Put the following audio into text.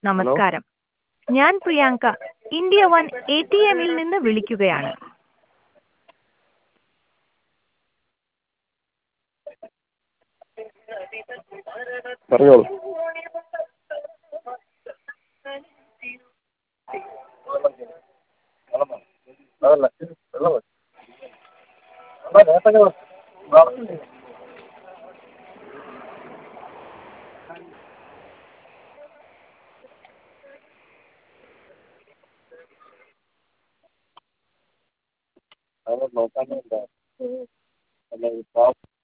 നമസ്കാരം ഞാൻ Priyanka India one A T എമ്മിൽ നിന്ന് വിളിക്കുകയാണ് പറഞ്ഞോളൂ അതല്ല വെള്ളം മതി വെള്ളം ഏത്തക്ക വെള്ളം അത് നോക്കാൻ വേണ്ടിയിട്ടാണ് അല്ല ഈ